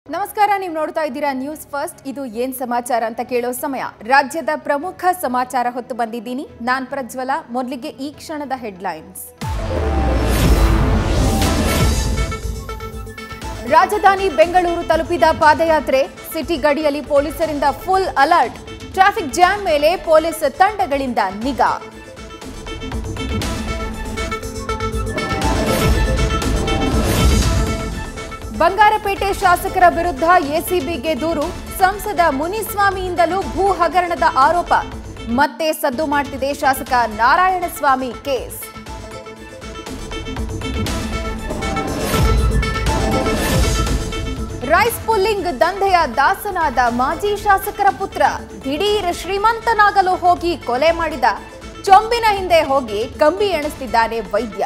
ನಮಸ್ಕಾರ ನೀವು ನೋಡ್ತಾ ಇದ್ದೀರಾ ನ್ಯೂಸ್ ಫಸ್ಟ್ ಇದು ಏನ್ ಸಮಾಚಾರ ಅಂತ ಕೇಳೋ ಸಮಯ ರಾಜ್ಯದ ಪ್ರಮುಖ ಸಮಾಚಾರ ಹೊತ್ತು ಬಂದಿದ್ದೀನಿ ನಾನ್ ಪ್ರಜ್ವಲ ಮೊದಲಿಗೆ ಈ ಕ್ಷಣದ ಹೆಡ್ಲೈನ್ಸ್ ರಾಜಧಾನಿ ಬೆಂಗಳೂರು ತಲುಪಿದ ಪಾದಯಾತ್ರೆ ಸಿಟಿ ಗಡಿಯಲ್ಲಿ ಪೊಲೀಸರಿಂದ ಫುಲ್ ಅಲರ್ಟ್ ಟ್ರಾಫಿಕ್ ಜಾಮ್ ಮೇಲೆ ಪೊಲೀಸ್ ತಂಡಗಳಿಂದ ನಿಗಾ ಬಂಗಾರಪೇಟೆ ಶಾಸಕರ ವಿರುದ್ಧ ಎಸಿಬಿಗೆ ದೂರು ಸಂಸದ ಮುನಿಸ್ವಾಮಿಯಿಂದಲೂ ಭೂ ಹಗರಣದ ಆರೋಪ ಮತ್ತೆ ಸದ್ದು ಮಾಡ್ತಿದೆ ಶಾಸಕ ನಾರಾಯಣಸ್ವಾಮಿ ಕೇಸ್ ರೈಸ್ ಪುಲ್ಲಿಂಗ್ ದಂಧೆಯ ದಾಸನಾದ ಮಾಜಿ ಶಾಸಕರ ಪುತ್ರ ದಿಢೀರ್ ಶ್ರೀಮಂತನಾಗಲು ಹೋಗಿ ಕೊಲೆ ಮಾಡಿದ ಚೊಂಬಿನ ಹಿಂದೆ ಹೋಗಿ ಕಂಬಿ ಎಣಿಸ್ತಿದ್ದಾನೆ ವೈದ್ಯ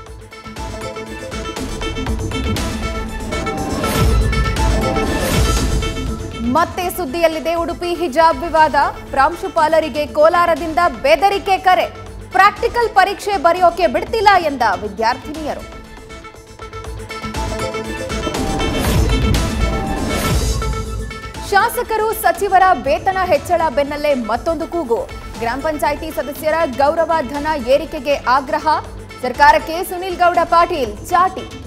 ಮತ್ತೆ ಸುದ್ದಿಯಲ್ಲಿದೆ ಉಡುಪಿ ಹಿಜಾಬ್ ವಿವಾದ ಪ್ರಾಂಶುಪಾಲರಿಗೆ ಕೋಲಾರದಿಂದ ಬೆದರಿಕೆ ಕರೆ ಪ್ರಾಕ್ಟಿಕಲ್ ಪರೀಕ್ಷೆ ಬರೆಯೋಕೆ ಬಿಡ್ತಿಲ್ಲ ಎಂದ ವಿದ್ಯಾರ್ಥಿನಿಯರು ಶಾಸಕರು ಸಚಿವರ ವೇತನ ಹೆಚ್ಚಳ ಬೆನ್ನಲ್ಲೇ ಮತ್ತೊಂದು ಕೂಗು ಗ್ರಾಮ ಪಂಚಾಯಿತಿ ಸದಸ್ಯರ ಗೌರವ ಧನ ಏರಿಕೆಗೆ ಆಗ್ರಹ ಸರ್ಕಾರಕ್ಕೆ ಸುನಿಲ್ ಗೌಡ ಪಾಟೀಲ್ ಚಾಟಿ